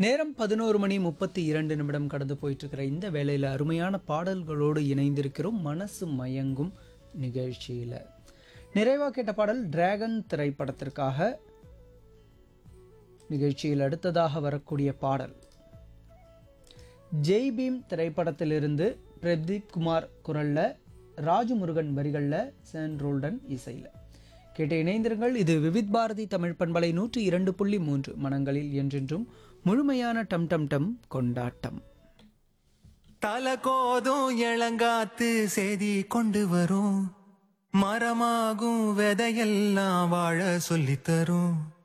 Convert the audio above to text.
நேரம் பதினோரு மணி முப்பத்தி இரண்டு நிமிடம் கடந்து போயிட்டு இருக்கிற இந்த வேளையில் அருமையான பாடல்களோடு இணைந்திருக்கிறோம் மனசு மயங்கும் நிகழ்ச்சியில் நிறைவாக கேட்ட பாடல் டிராகன் திரைப்படத்திற்காக நிகழ்ச்சியில் அடுத்ததாக வரக்கூடிய பாடல் ஜெய் பீம் திரைப்படத்திலிருந்து பிரதீப் குமார் குரல்ல ராஜமுருகன் வரிகளில் சேன் ரோல்டன் இசையில் கேட்டு இணைந்திருங்கள் இது விவித் பாரதி தமிழ் பண்பலை நூற்றி இரண்டு புள்ளி மூன்று மனங்களில் என்றென்றும் முழுமையான டம் டம் டம் கொண்டாட்டம் தல கோதும் இளங்காத்து செய்தி கொண்டு வரும் மரமாகும் விதையெல்லாம் வாழ சொல்லித் தரும்